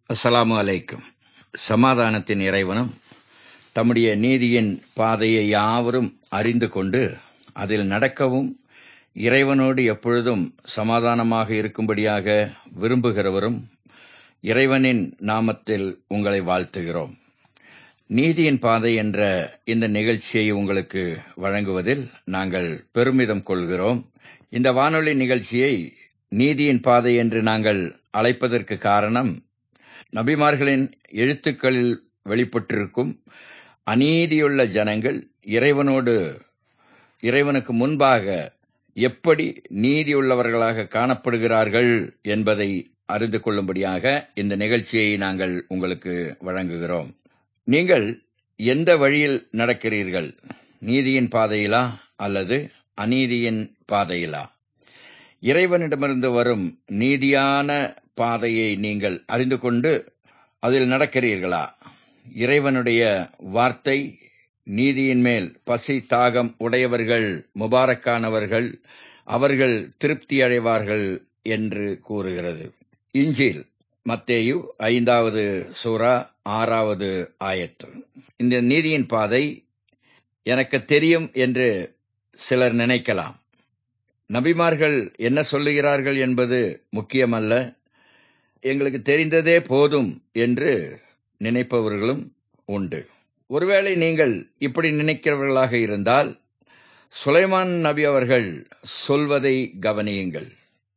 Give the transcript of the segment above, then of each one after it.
அஸ்ஸலாமு அலைக்கும் சமாதானத்தின் இறைவனும் தம்முடைய நீதியின் பாதையை யாவரும் அறிந்து கொண்டு அதில் நடக்கவும் இறைவனோடு எப்பொழுதும் சமாதானமாக இருக்கும்படியாக விரும்புகிறவரும் இறைவனின் நாமத்தில் உங்களை வாழ்த்துகிறோம் நீதியின் பாதை என்ற இந்த நிகழ்ச்சியை உங்களுக்கு வழங்குவதில் நாங்கள் பெருமிதம் கொள்கிறோம் இந்த வானொலி நிகழ்ச்சியை நீதியின் பாதை என்று நாங்கள் அழைப்பதற்கு காரணம் நபிமார்களின் எழுத்துக்களில் வெளிப்பட்டிருக்கும் அநீதியுள்ள ஜனங்கள் இறைவனோடு இறைவனுக்கு முன்பாக எப்படி நீதியுள்ளவர்களாக காணப்படுகிறார்கள் என்பதை அறிந்து கொள்ளும்படியாக இந்த நிகழ்ச்சியை நாங்கள் உங்களுக்கு வழங்குகிறோம் நீங்கள் எந்த வழியில் நடக்கிறீர்கள் நீதியின் பாதையிலா அல்லது அநீதியின் பாதையிலா இறைவனிடமிருந்து வரும் நீதியான பாதையை நீங்கள் அறிந்து கொண்டு அதில் நடக்கிறீர்களா இறைவனுடைய வார்த்தை நீதியின் மேல் பசி தாகம் உடையவர்கள் முபாரக்கானவர்கள் அவர்கள் திருப்தி அடைவார்கள் என்று கூறுகிறது இஞ்சில் மத்தேயு ஐந்தாவது சூரா ஆறாவது ஆயத்து இந்த நீதியின் பாதை எனக்கு தெரியும் என்று சிலர் நினைக்கலாம் நபிமார்கள் என்ன சொல்லுகிறார்கள் என்பது முக்கியமல்ல எங்களுக்கு தெரிந்ததே போதும் என்று நினைப்பவர்களும் உண்டு ஒருவேளை நீங்கள் இப்படி நினைக்கிறவர்களாக இருந்தால் சுலைமான் நபி அவர்கள் சொல்வதை கவனியுங்கள்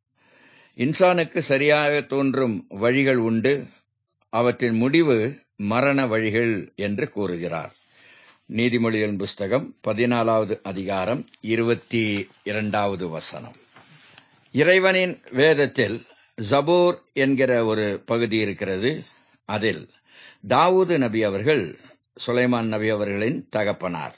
இன்சானுக்கு சரியாக தோன்றும் வழிகள் உண்டு அவற்றின் முடிவு மரண வழிகள் என்று கூறுகிறார் நீதிமொழிகளின் புஸ்தகம் பதினாலாவது அதிகாரம் இருபத்தி இரண்டாவது வசனம் இறைவனின் வேதத்தில் ஜபூர் என்கிற ஒரு பகுதி இருக்கிறது அதில் தாவூது நபி அவர்கள் சுலைமான் நபி அவர்களின் தகப்பனார்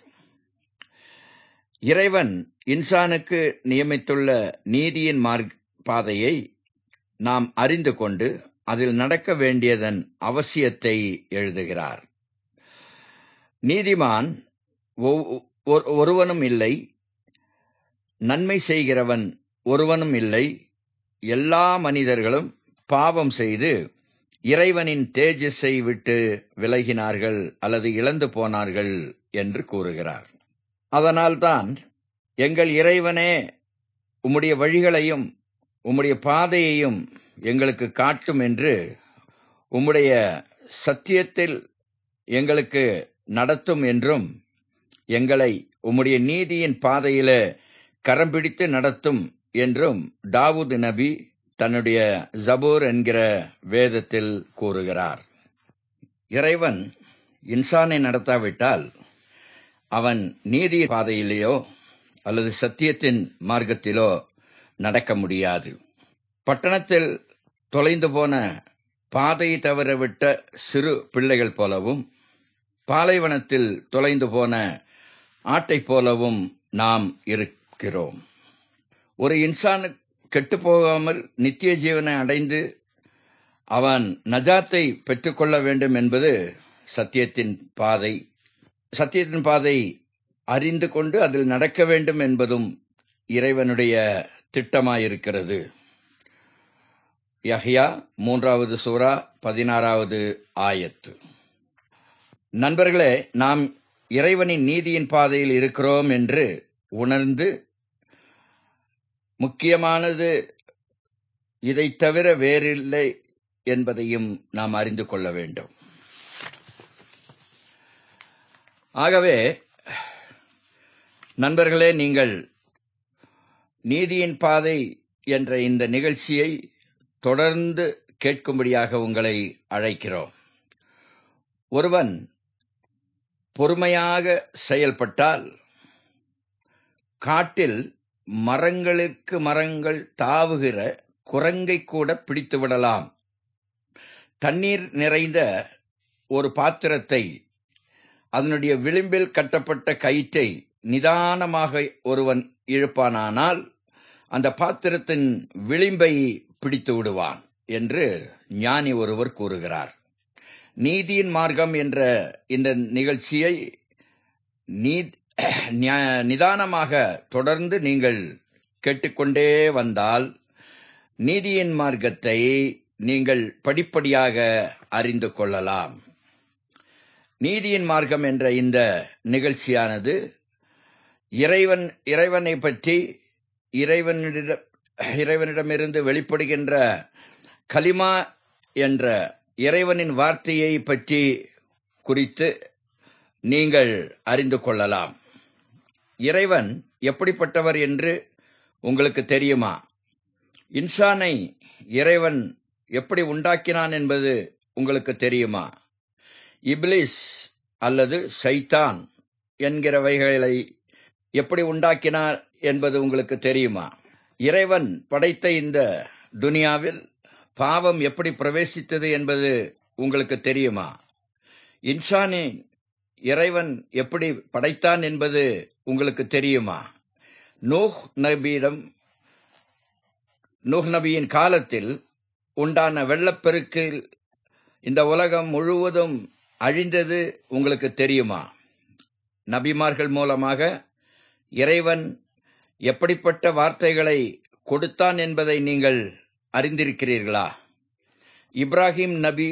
இறைவன் இன்சானுக்கு நியமித்துள்ள நீதியின் மார்க் பாதையை நாம் அறிந்து கொண்டு அதில் நடக்க வேண்டியதன் அவசியத்தை எழுதுகிறார் நீதிமான் ஒருவனும் இல்லை நன்மை செய்கிறவன் ஒருவனும் இல்லை எல்லா மனிதர்களும் பாவம் செய்து இறைவனின் தேஜஸை விட்டு விலகினார்கள் அல்லது இழந்து போனார்கள் என்று கூறுகிறார் அதனால்தான் எங்கள் இறைவனே உம்முடைய வழிகளையும் உம்முடைய பாதையையும் எங்களுக்கு காட்டும் என்று உம்முடைய சத்தியத்தில் எங்களுக்கு நடத்தும் என்றும் எங்களை உம்முடைய நீதியின் பாதையில கரம் பிடித்து நடத்தும் என்றும் தாவூத் நபி தன்னுடைய ஜபூர் என்கிற வேதத்தில் கூறுகிறார் இறைவன் இன்சானை நடத்தாவிட்டால் அவன் நீதி பாதையிலேயோ அல்லது சத்தியத்தின் மார்க்கத்திலோ நடக்க முடியாது பட்டணத்தில் தொலைந்து போன பாதையை தவறவிட்ட சிறு பிள்ளைகள் போலவும் பாலைவனத்தில் தொலைந்து போன ஆட்டை போலவும் நாம் இருக்கிறோம் ஒரு இன்சான் கெட்டு போகாமல் நித்திய ஜீவனை அடைந்து அவன் நஜாத்தை பெற்றுக்கொள்ள வேண்டும் என்பது சத்தியத்தின் பாதை சத்தியத்தின் பாதை அறிந்து கொண்டு அதில் நடக்க வேண்டும் என்பதும் இறைவனுடைய திட்டமாயிருக்கிறது யஹ்யா மூன்றாவது சூரா பதினாறாவது ஆயத்து நண்பர்களே நாம் இறைவனின் நீதியின் பாதையில் இருக்கிறோம் என்று உணர்ந்து முக்கியமானது இதை தவிர வேறில்லை என்பதையும் நாம் அறிந்து கொள்ள வேண்டும் ஆகவே நண்பர்களே நீங்கள் நீதியின் பாதை என்ற இந்த நிகழ்ச்சியை தொடர்ந்து கேட்கும்படியாக உங்களை அழைக்கிறோம் ஒருவன் பொறுமையாக செயல்பட்டால் காட்டில் மரங்களுக்கு மரங்கள் தாவுகிற குரங்கை கூட பிடித்து விடலாம் தண்ணீர் நிறைந்த ஒரு பாத்திரத்தை அதனுடைய விளிம்பில் கட்டப்பட்ட கயிற்றை நிதானமாக ஒருவன் இழுப்பானானால் அந்த பாத்திரத்தின் விளிம்பை பிடித்து விடுவான் என்று ஞானி ஒருவர் கூறுகிறார் நீதியின் மார்க்கம் என்ற இந்த நிகழ்ச்சியை நிதானமாக தொடர்ந்து நீங்கள் கேட்டுக்கொண்டே வந்தால் நீதியின் மார்க்கத்தை நீங்கள் படிப்படியாக அறிந்து கொள்ளலாம் நீதியின் மார்க்கம் என்ற இந்த நிகழ்ச்சியானது இறைவன் இறைவனை பற்றி இறைவனிடம் இறைவனிடமிருந்து வெளிப்படுகின்ற கலிமா என்ற இறைவனின் வார்த்தையை பற்றி குறித்து நீங்கள் அறிந்து கொள்ளலாம் இறைவன் எப்படிப்பட்டவர் என்று உங்களுக்கு தெரியுமா இன்சானை இறைவன் எப்படி உண்டாக்கினான் என்பது உங்களுக்கு தெரியுமா இப்லிஸ் அல்லது சைத்தான் என்கிறவைகளை எப்படி உண்டாக்கினார் என்பது உங்களுக்கு தெரியுமா இறைவன் படைத்த இந்த துனியாவில் பாவம் எப்படி பிரவேசித்தது என்பது உங்களுக்கு தெரியுமா இன்சானை இறைவன் எப்படி படைத்தான் என்பது உங்களுக்கு தெரியுமா நூஹ் நபியிடம் நூஹ் நபியின் காலத்தில் உண்டான வெள்ளப்பெருக்கில் இந்த உலகம் முழுவதும் அழிந்தது உங்களுக்கு தெரியுமா நபிமார்கள் மூலமாக இறைவன் எப்படிப்பட்ட வார்த்தைகளை கொடுத்தான் என்பதை நீங்கள் அறிந்திருக்கிறீர்களா இப்ராஹிம் நபி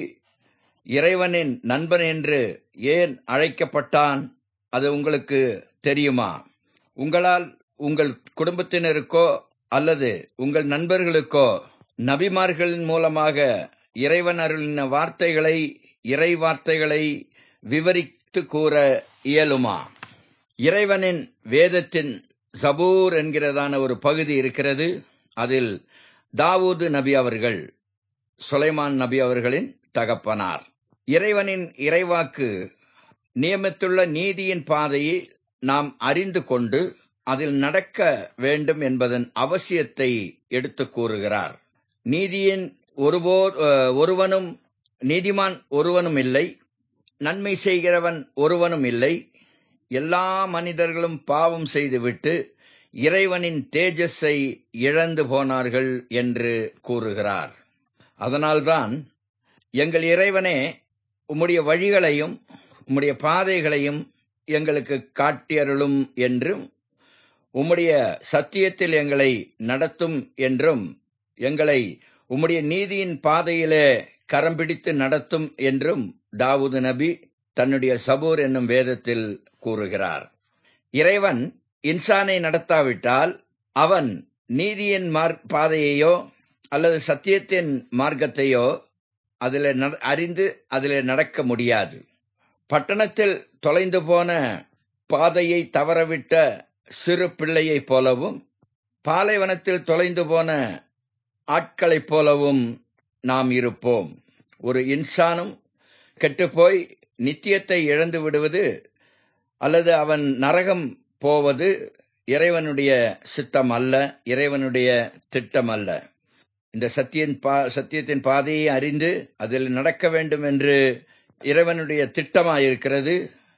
இறைவனின் நண்பன் என்று ஏன் அழைக்கப்பட்டான் அது உங்களுக்கு தெரியுமா உங்களால் உங்கள் குடும்பத்தினருக்கோ அல்லது உங்கள் நண்பர்களுக்கோ நபிமார்களின் மூலமாக இறைவன் அருளின வார்த்தைகளை இறை வார்த்தைகளை விவரித்து கூற இயலுமா இறைவனின் வேதத்தின் ஜபூர் என்கிறதான ஒரு பகுதி இருக்கிறது அதில் தாவூது நபி அவர்கள் சுலைமான் நபி அவர்களின் தகப்பனார் இறைவனின் இறைவாக்கு நியமித்துள்ள நீதியின் பாதையை நாம் அறிந்து கொண்டு அதில் நடக்க வேண்டும் என்பதன் அவசியத்தை எடுத்து கூறுகிறார் நீதியின் ஒருபோர் ஒருவனும் நீதிமான் ஒருவனும் இல்லை நன்மை செய்கிறவன் ஒருவனும் இல்லை எல்லா மனிதர்களும் பாவம் செய்துவிட்டு இறைவனின் தேஜஸை இழந்து போனார்கள் என்று கூறுகிறார் அதனால்தான் எங்கள் இறைவனே உம்முடைய வழிகளையும் உம்முடைய பாதைகளையும் எங்களுக்கு காட்டியருளும் என்றும் உம்முடைய சத்தியத்தில் எங்களை நடத்தும் என்றும் எங்களை உம்முடைய நீதியின் பாதையிலே கரம் பிடித்து நடத்தும் என்றும் தாவூது நபி தன்னுடைய சபூர் என்னும் வேதத்தில் கூறுகிறார் இறைவன் இன்சானை நடத்தாவிட்டால் அவன் நீதியின் பாதையையோ அல்லது சத்தியத்தின் மார்க்கத்தையோ அதில் அறிந்து அதில் நடக்க முடியாது பட்டணத்தில் தொலைந்து போன பாதையை தவறவிட்ட சிறு பிள்ளையைப் போலவும் பாலைவனத்தில் தொலைந்து போன ஆட்களைப் போலவும் நாம் இருப்போம் ஒரு இன்சானும் கெட்டுப்போய் நித்தியத்தை இழந்து விடுவது அல்லது அவன் நரகம் போவது இறைவனுடைய சித்தம் அல்ல இறைவனுடைய திட்டம் அல்ல இந்த சத்தியன் பா சத்தியத்தின் பாதையை அறிந்து அதில் நடக்க வேண்டும் என்று இறைவனுடைய திட்டமாயிருக்கிறது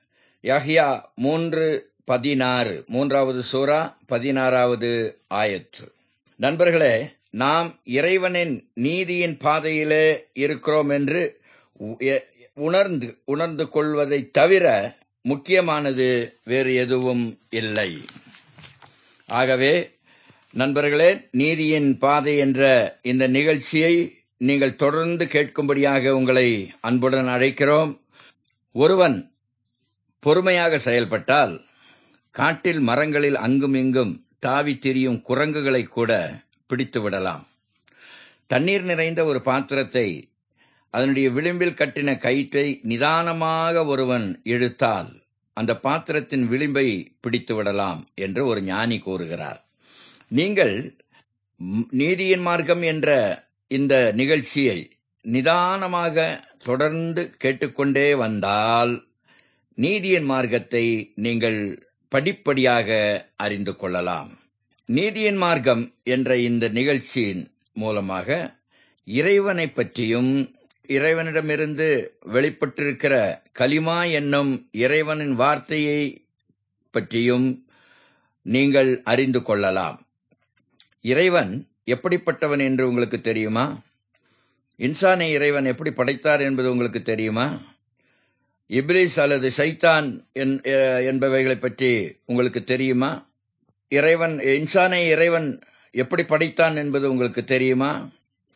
யஹ்யா மூன்று பதினாறு மூன்றாவது சூரா பதினாறாவது ஆயத்து நண்பர்களே நாம் இறைவனின் நீதியின் பாதையிலே இருக்கிறோம் என்று உணர்ந்து உணர்ந்து கொள்வதை தவிர முக்கியமானது வேறு எதுவும் இல்லை ஆகவே நண்பர்களே நீதியின் பாதை என்ற இந்த நிகழ்ச்சியை நீங்கள் தொடர்ந்து கேட்கும்படியாக உங்களை அன்புடன் அழைக்கிறோம் ஒருவன் பொறுமையாக செயல்பட்டால் காட்டில் மரங்களில் அங்கும் இங்கும் தாவி திரியும் குரங்குகளை கூட பிடித்து விடலாம் தண்ணீர் நிறைந்த ஒரு பாத்திரத்தை அதனுடைய விளிம்பில் கட்டின கயிற்றை நிதானமாக ஒருவன் இழுத்தால் அந்த பாத்திரத்தின் விளிம்பை பிடித்து விடலாம் என்று ஒரு ஞானி கூறுகிறார் நீங்கள் நீதியின் மார்க்கம் என்ற இந்த நிகழ்ச்சியை நிதானமாக தொடர்ந்து கேட்டுக்கொண்டே வந்தால் நீதியின் மார்க்கத்தை நீங்கள் படிப்படியாக அறிந்து கொள்ளலாம் நீதியின் மார்க்கம் என்ற இந்த நிகழ்ச்சியின் மூலமாக இறைவனை பற்றியும் இறைவனிடமிருந்து வெளிப்பட்டிருக்கிற கலிமா என்னும் இறைவனின் வார்த்தையை பற்றியும் நீங்கள் அறிந்து கொள்ளலாம் இறைவன் எப்படிப்பட்டவன் என்று உங்களுக்கு தெரியுமா இன்சானை இறைவன் எப்படி படைத்தார் என்பது உங்களுக்கு தெரியுமா இப்லிஸ் அல்லது சைத்தான் என்பவைகளை பற்றி உங்களுக்கு தெரியுமா இறைவன் இன்சானை இறைவன் எப்படி படைத்தான் என்பது உங்களுக்கு தெரியுமா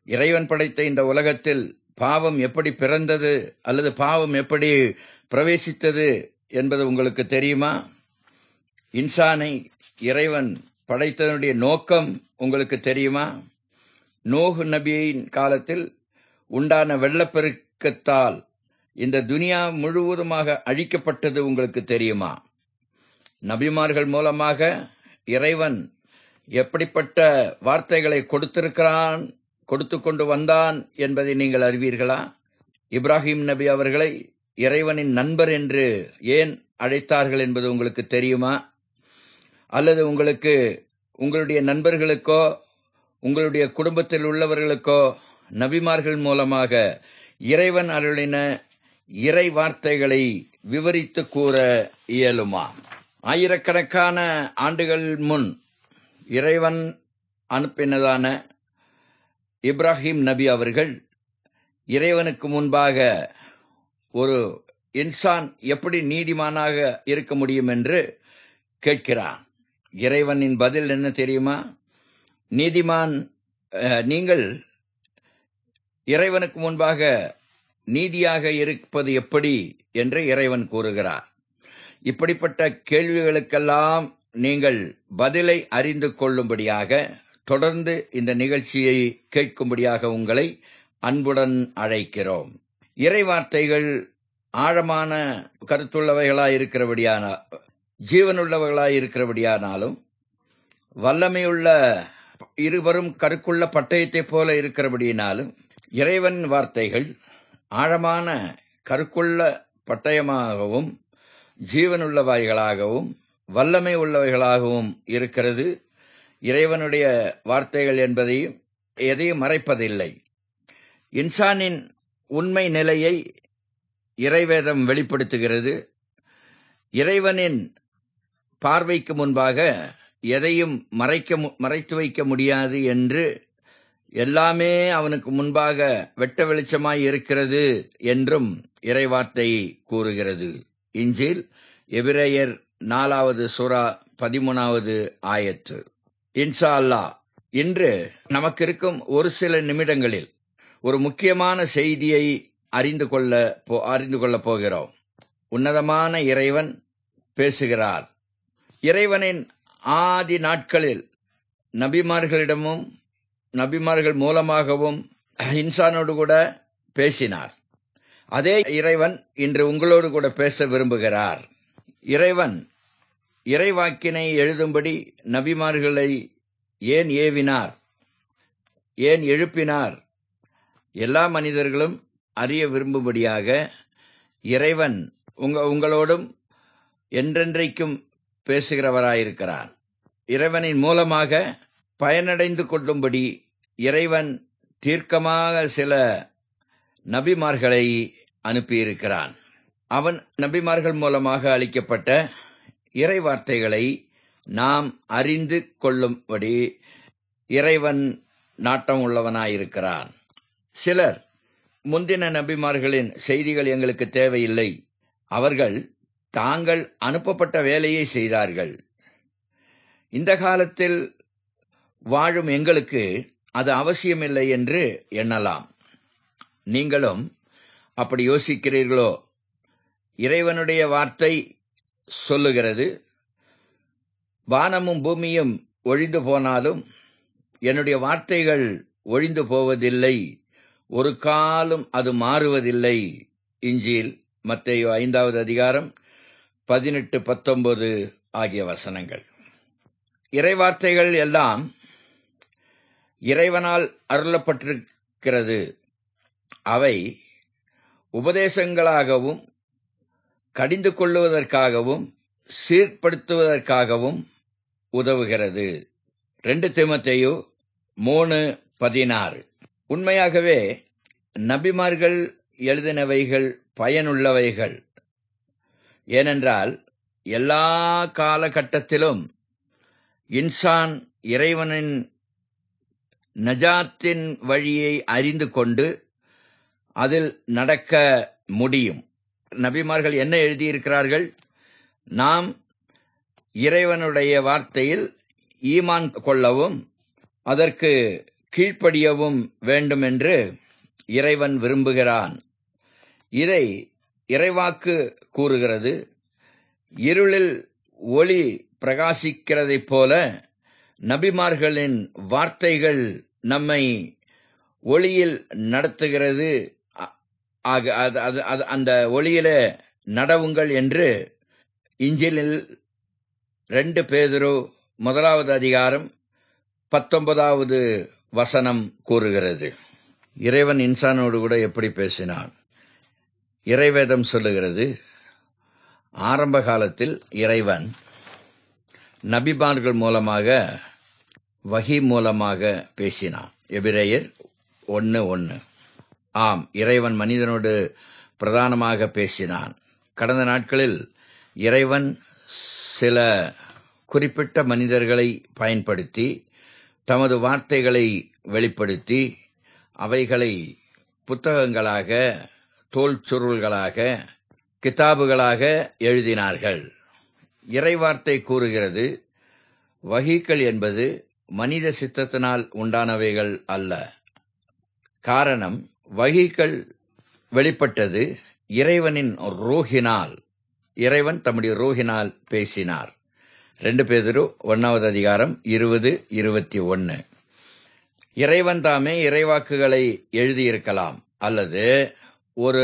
இறைவன் படைத்த இந்த உலகத்தில் பாவம் எப்படி பிறந்தது அல்லது பாவம் எப்படி பிரவேசித்தது என்பது உங்களுக்கு தெரியுமா இன்சானை இறைவன் படைத்ததனுடைய நோக்கம் உங்களுக்கு தெரியுமா நோகு நபியின் காலத்தில் உண்டான வெள்ளப்பெருக்கத்தால் இந்த துனியா முழுவதுமாக அழிக்கப்பட்டது உங்களுக்கு தெரியுமா நபிமார்கள் மூலமாக இறைவன் எப்படிப்பட்ட வார்த்தைகளை கொடுத்திருக்கிறான் கொடுத்து கொண்டு வந்தான் என்பதை நீங்கள் அறிவீர்களா இப்ராஹிம் நபி அவர்களை இறைவனின் நண்பர் என்று ஏன் அழைத்தார்கள் என்பது உங்களுக்கு தெரியுமா அல்லது உங்களுக்கு உங்களுடைய நண்பர்களுக்கோ உங்களுடைய குடும்பத்தில் உள்ளவர்களுக்கோ நபிமார்கள் மூலமாக இறைவன் அருளின இறை வார்த்தைகளை விவரித்து கூற இயலுமா ஆயிரக்கணக்கான ஆண்டுகள் முன் இறைவன் அனுப்பினதான இப்ராஹிம் நபி அவர்கள் இறைவனுக்கு முன்பாக ஒரு இன்சான் எப்படி நீதிமானாக இருக்க முடியும் என்று கேட்கிறான் இறைவனின் பதில் என்ன தெரியுமா நீதிமான் நீங்கள் இறைவனுக்கு முன்பாக நீதியாக இருப்பது எப்படி என்று இறைவன் கூறுகிறார் இப்படிப்பட்ட கேள்விகளுக்கெல்லாம் நீங்கள் பதிலை அறிந்து கொள்ளும்படியாக தொடர்ந்து இந்த நிகழ்ச்சியை கேட்கும்படியாக உங்களை அன்புடன் அழைக்கிறோம் இறை வார்த்தைகள் ஆழமான கருத்துள்ளவைகளாய் இருக்கிறபடியான ஜீவனுள்ளவர்களாய் இருக்கிறபடியானாலும் வல்லமையுள்ள இருவரும் கருக்குள்ள பட்டயத்தை போல இருக்கிறபடியினாலும் இறைவன் வார்த்தைகள் ஆழமான கருக்குள்ள பட்டயமாகவும் ஜீவனுள்ளவைகளாகவும் வல்லமை உள்ளவைகளாகவும் இருக்கிறது இறைவனுடைய வார்த்தைகள் என்பதையும் எதையும் மறைப்பதில்லை இன்சானின் உண்மை நிலையை இறைவேதம் வெளிப்படுத்துகிறது இறைவனின் பார்வைக்கு முன்பாக எதையும் மறைக்க மறைத்து வைக்க முடியாது என்று எல்லாமே அவனுக்கு முன்பாக வெட்ட வெளிச்சமாய் இருக்கிறது என்றும் இறைவார்த்தை கூறுகிறது இஞ்சில் எபிரேயர் நாலாவது சுறா பதிமூணாவது ஆயத்து இன்சா அல்லா இன்று நமக்கு இருக்கும் ஒரு சில நிமிடங்களில் ஒரு முக்கியமான செய்தியை அறிந்து கொள்ள அறிந்து கொள்ளப் போகிறோம் உன்னதமான இறைவன் பேசுகிறார் இறைவனின் ஆதி நாட்களில் நபிமார்களிடமும் நபிமார்கள் மூலமாகவும் இன்சானோடு கூட பேசினார் அதே இறைவன் இன்று உங்களோடு கூட பேச விரும்புகிறார் இறைவன் இறைவாக்கினை எழுதும்படி நபிமார்களை ஏன் ஏவினார் ஏன் எழுப்பினார் எல்லா மனிதர்களும் அறிய விரும்பும்படியாக இறைவன் உங்க உங்களோடும் என்றென்றைக்கும் பேசுகிறவராயிருக்கிறார் இறைவனின் மூலமாக பயனடைந்து கொள்ளும்படி இறைவன் தீர்க்கமாக சில நபிமார்களை அனுப்பியிருக்கிறான் அவன் நபிமார்கள் மூலமாக அளிக்கப்பட்ட இறை வார்த்தைகளை நாம் அறிந்து கொள்ளும்படி இறைவன் நாட்டம் உள்ளவனாயிருக்கிறான் சிலர் முந்தின நபிமார்களின் செய்திகள் எங்களுக்கு தேவையில்லை அவர்கள் தாங்கள் அனுப்பப்பட்ட வேலையை செய்தார்கள் இந்த காலத்தில் வாழும் எங்களுக்கு அது அவசியமில்லை என்று எண்ணலாம் நீங்களும் அப்படி யோசிக்கிறீர்களோ இறைவனுடைய வார்த்தை சொல்லுகிறது வானமும் பூமியும் ஒழிந்து போனாலும் என்னுடைய வார்த்தைகள் ஒழிந்து போவதில்லை ஒரு காலம் அது மாறுவதில்லை இஞ்சில் மத்தையோ ஐந்தாவது அதிகாரம் பதினெட்டு பத்தொன்பது ஆகிய வசனங்கள் இறைவார்த்தைகள் எல்லாம் இறைவனால் அருளப்பட்டிருக்கிறது அவை உபதேசங்களாகவும் கடிந்து கொள்ளுவதற்காகவும் சீர்படுத்துவதற்காகவும் உதவுகிறது ரெண்டு திமத்தையோ மூணு பதினாறு உண்மையாகவே நபிமார்கள் எழுதினவைகள் பயனுள்ளவைகள் ஏனென்றால் எல்லா காலகட்டத்திலும் இன்சான் இறைவனின் நஜாத்தின் வழியை அறிந்து கொண்டு அதில் நடக்க முடியும் நபிமார்கள் என்ன எழுதியிருக்கிறார்கள் நாம் இறைவனுடைய வார்த்தையில் ஈமான் கொள்ளவும் அதற்கு கீழ்ப்படியவும் வேண்டும் என்று இறைவன் விரும்புகிறான் இதை இறைவாக்கு கூறுகிறது இருளில் ஒளி பிரகாசிக்கிறதைப் போல நபிமார்களின் வார்த்தைகள் நம்மை ஒளியில் நடத்துகிறது ஆக அது அது அது அந்த ஒளியில நடவுங்கள் என்று இஞ்சிலில் ரெண்டு பேதுரு முதலாவது அதிகாரம் பத்தொன்பதாவது வசனம் கூறுகிறது இறைவன் இன்சானோடு கூட எப்படி பேசினான் இறைவேதம் சொல்லுகிறது ஆரம்ப காலத்தில் இறைவன் நபிமார்கள் மூலமாக வகி மூலமாக பேசினான் எபிரேயர் ஒன்னு ஒன்னு ஆம் இறைவன் மனிதனோடு பிரதானமாக பேசினான் கடந்த நாட்களில் இறைவன் சில குறிப்பிட்ட மனிதர்களை பயன்படுத்தி தமது வார்த்தைகளை வெளிப்படுத்தி அவைகளை புத்தகங்களாக தோல் சுருள்களாக கிதாபுகளாக எழுதினார்கள் இறைவார்த்தை கூறுகிறது வகிக்கள் என்பது மனித சித்தத்தினால் உண்டானவைகள் அல்ல காரணம் வகிக்கள் வெளிப்பட்டது இறைவனின் ரோஹினால் இறைவன் தம்முடைய ரோஹினால் பேசினார் ரெண்டு பேதரு ஒன்னாவது அதிகாரம் இருபது இருபத்தி ஒன்னு இறைவன் தாமே இறைவாக்குகளை எழுதியிருக்கலாம் அல்லது ஒரு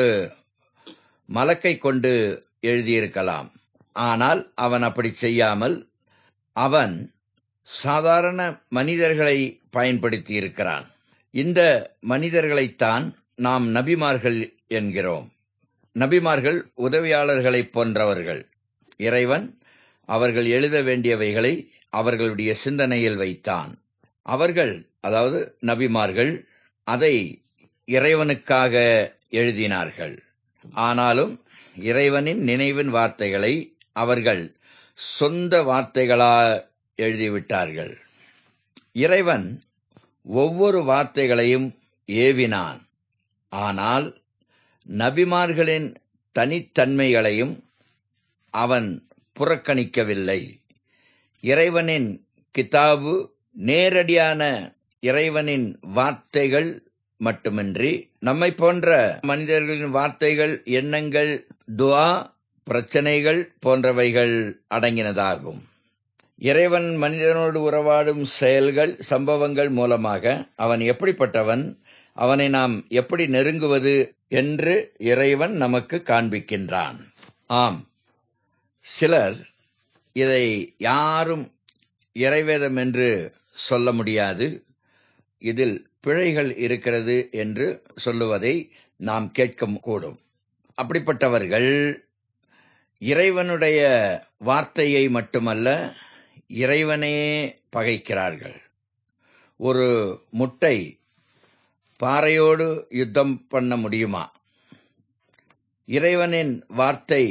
மலக்கை கொண்டு எழுதியிருக்கலாம் ஆனால் அவன் அப்படி செய்யாமல் அவன் சாதாரண மனிதர்களை பயன்படுத்தி இருக்கிறான் இந்த மனிதர்களைத்தான் நாம் நபிமார்கள் என்கிறோம் நபிமார்கள் உதவியாளர்களைப் போன்றவர்கள் இறைவன் அவர்கள் எழுத வேண்டியவைகளை அவர்களுடைய சிந்தனையில் வைத்தான் அவர்கள் அதாவது நபிமார்கள் அதை இறைவனுக்காக எழுதினார்கள் ஆனாலும் இறைவனின் நினைவின் வார்த்தைகளை அவர்கள் சொந்த வார்த்தைகளா எழுதிவிட்டார்கள் இறைவன் ஒவ்வொரு வார்த்தைகளையும் ஏவினான் ஆனால் நபிமார்களின் தனித்தன்மைகளையும் அவன் புறக்கணிக்கவில்லை இறைவனின் கிதாபு நேரடியான இறைவனின் வார்த்தைகள் மட்டுமின்றி நம்மை போன்ற மனிதர்களின் வார்த்தைகள் எண்ணங்கள் துவா பிரச்சனைகள் போன்றவைகள் அடங்கினதாகும் இறைவன் மனிதனோடு உறவாடும் செயல்கள் சம்பவங்கள் மூலமாக அவன் எப்படிப்பட்டவன் அவனை நாம் எப்படி நெருங்குவது என்று இறைவன் நமக்கு காண்பிக்கின்றான் ஆம் சிலர் இதை யாரும் இறைவேதம் என்று சொல்ல முடியாது இதில் பிழைகள் இருக்கிறது என்று சொல்லுவதை நாம் கேட்க கூடும் அப்படிப்பட்டவர்கள் இறைவனுடைய வார்த்தையை மட்டுமல்ல இறைவனையே பகைக்கிறார்கள் ஒரு முட்டை பாறையோடு யுத்தம் பண்ண முடியுமா இறைவனின் வார்த்தை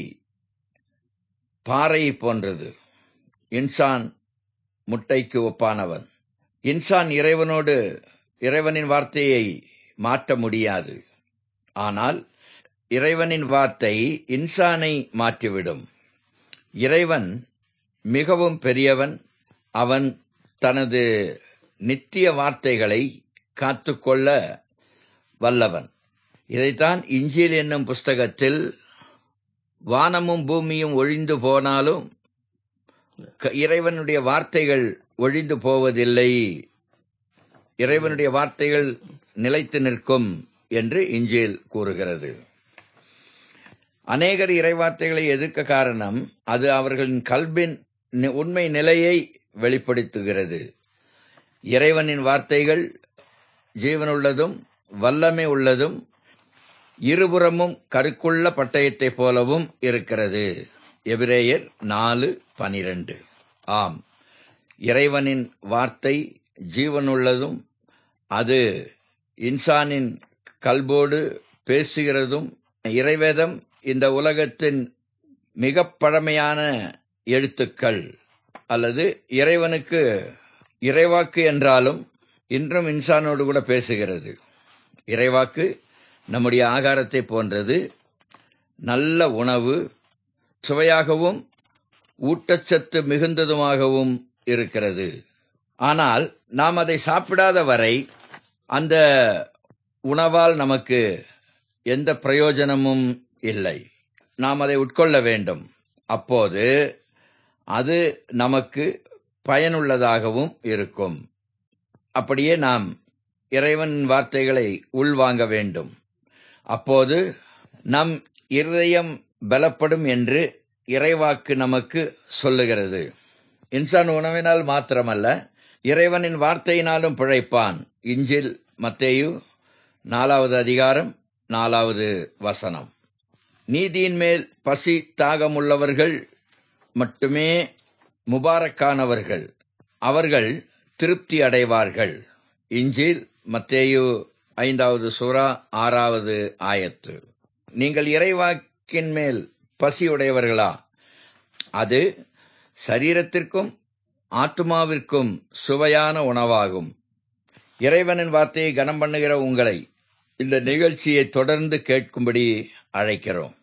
பாறை போன்றது இன்சான் முட்டைக்கு ஒப்பானவன் இன்சான் இறைவனோடு இறைவனின் வார்த்தையை மாற்ற முடியாது ஆனால் இறைவனின் வார்த்தை இன்சானை மாற்றிவிடும் இறைவன் மிகவும் பெரியவன் அவன் தனது நித்திய வார்த்தைகளை காத்துக்கொள்ள வல்லவன் இதைத்தான் இஞ்சில் என்னும் புஸ்தகத்தில் வானமும் பூமியும் ஒழிந்து போனாலும் இறைவனுடைய வார்த்தைகள் ஒழிந்து போவதில்லை இறைவனுடைய வார்த்தைகள் நிலைத்து நிற்கும் என்று இஞ்சில் கூறுகிறது அநேகர் இறைவார்த்தைகளை எதிர்க்க காரணம் அது அவர்களின் கல்வின் உண்மை நிலையை வெளிப்படுத்துகிறது இறைவனின் வார்த்தைகள் ஜீவனுள்ளதும் வல்லமை உள்ளதும் இருபுறமும் கருக்குள்ள பட்டயத்தைப் போலவும் இருக்கிறது எபிரேயர் நாலு பனிரெண்டு ஆம் இறைவனின் வார்த்தை ஜீவனுள்ளதும் அது இன்சானின் கல்போடு பேசுகிறதும் இறைவேதம் இந்த உலகத்தின் மிக பழமையான எழுத்துக்கள் அல்லது இறைவனுக்கு இறைவாக்கு என்றாலும் இன்றும் இன்சானோடு கூட பேசுகிறது இறைவாக்கு நம்முடைய ஆகாரத்தை போன்றது நல்ல உணவு சுவையாகவும் ஊட்டச்சத்து மிகுந்ததுமாகவும் இருக்கிறது ஆனால் நாம் அதை சாப்பிடாத வரை அந்த உணவால் நமக்கு எந்த பிரயோஜனமும் இல்லை நாம் அதை உட்கொள்ள வேண்டும் அப்போது அது நமக்கு பயனுள்ளதாகவும் இருக்கும் அப்படியே நாம் இறைவன் வார்த்தைகளை உள்வாங்க வேண்டும் அப்போது நம் இருதயம் பலப்படும் என்று இறைவாக்கு நமக்கு சொல்லுகிறது இன்சான் உணவினால் மாத்திரமல்ல இறைவனின் வார்த்தையினாலும் பிழைப்பான் இஞ்சில் மத்தேயு நாலாவது அதிகாரம் நாலாவது வசனம் நீதியின் மேல் பசி தாகமுள்ளவர்கள் மட்டுமே முபாரக்கானவர்கள் அவர்கள் திருப்தி அடைவார்கள் இஞ்சில் மத்தேயு ஐந்தாவது சூரா ஆறாவது ஆயத்து நீங்கள் இறைவாக்கின் மேல் பசியுடையவர்களா அது சரீரத்திற்கும் ஆத்துமாவிற்கும் சுவையான உணவாகும் இறைவனின் வார்த்தையை கனம் பண்ணுகிற உங்களை இந்த நிகழ்ச்சியை தொடர்ந்து கேட்கும்படி அழைக்கிறோம்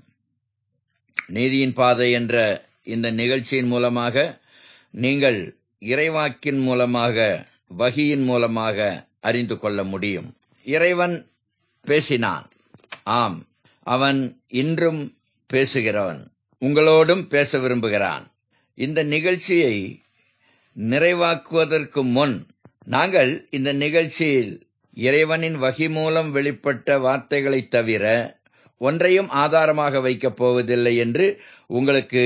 நீதியின் பாதை என்ற இந்த நிகழ்ச்சியின் மூலமாக நீங்கள் இறைவாக்கின் மூலமாக வகியின் மூலமாக அறிந்து கொள்ள முடியும் இறைவன் பேசினான் ஆம் அவன் இன்றும் பேசுகிறவன் உங்களோடும் பேச விரும்புகிறான் இந்த நிகழ்ச்சியை நிறைவாக்குவதற்கு முன் நாங்கள் இந்த நிகழ்ச்சியில் இறைவனின் வகி மூலம் வெளிப்பட்ட வார்த்தைகளை தவிர ஒன்றையும் ஆதாரமாக வைக்கப் போவதில்லை என்று உங்களுக்கு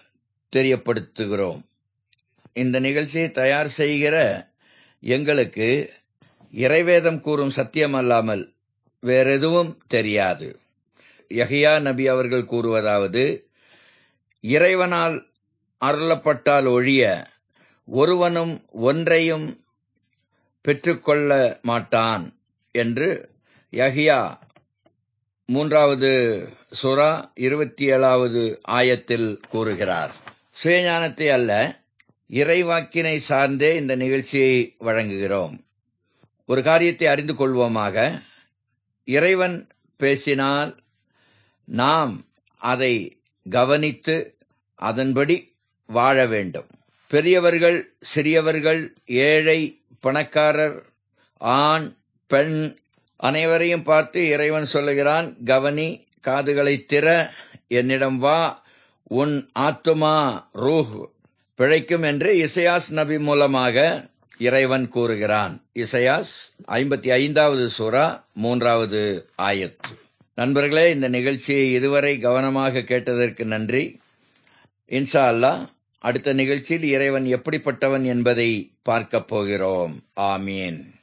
தெரியப்படுத்துகிறோம் இந்த நிகழ்ச்சியை தயார் செய்கிற எங்களுக்கு இறைவேதம் கூறும் சத்தியம் அல்லாமல் வேறெதுவும் தெரியாது யஹியா நபி அவர்கள் கூறுவதாவது இறைவனால் அருளப்பட்டால் ஒழிய ஒருவனும் ஒன்றையும் பெற்றுக்கொள்ள மாட்டான் என்று யஹியா மூன்றாவது சுறா இருபத்தி ஏழாவது ஆயத்தில் கூறுகிறார் சுயஞானத்தை அல்ல இறைவாக்கினை சார்ந்தே இந்த நிகழ்ச்சியை வழங்குகிறோம் ஒரு காரியத்தை அறிந்து கொள்வோமாக இறைவன் பேசினால் நாம் அதை கவனித்து அதன்படி வாழ வேண்டும் பெரியவர்கள் சிறியவர்கள் ஏழை பணக்காரர் ஆண் பெண் அனைவரையும் பார்த்து இறைவன் சொல்லுகிறான் கவனி காதுகளை திற என்னிடம் வா உன் ஆத்துமா ரூஹ் பிழைக்கும் என்று இசையாஸ் நபி மூலமாக இறைவன் கூறுகிறான் இசையாஸ் ஐம்பத்தி ஐந்தாவது சூறா மூன்றாவது ஆயத்து நண்பர்களே இந்த நிகழ்ச்சியை இதுவரை கவனமாக கேட்டதற்கு நன்றி இன்ஷா அல்லாஹ் அடுத்த நிகழ்ச்சியில் இறைவன் எப்படிப்பட்டவன் என்பதை பார்க்கப் போகிறோம் ஆமீன்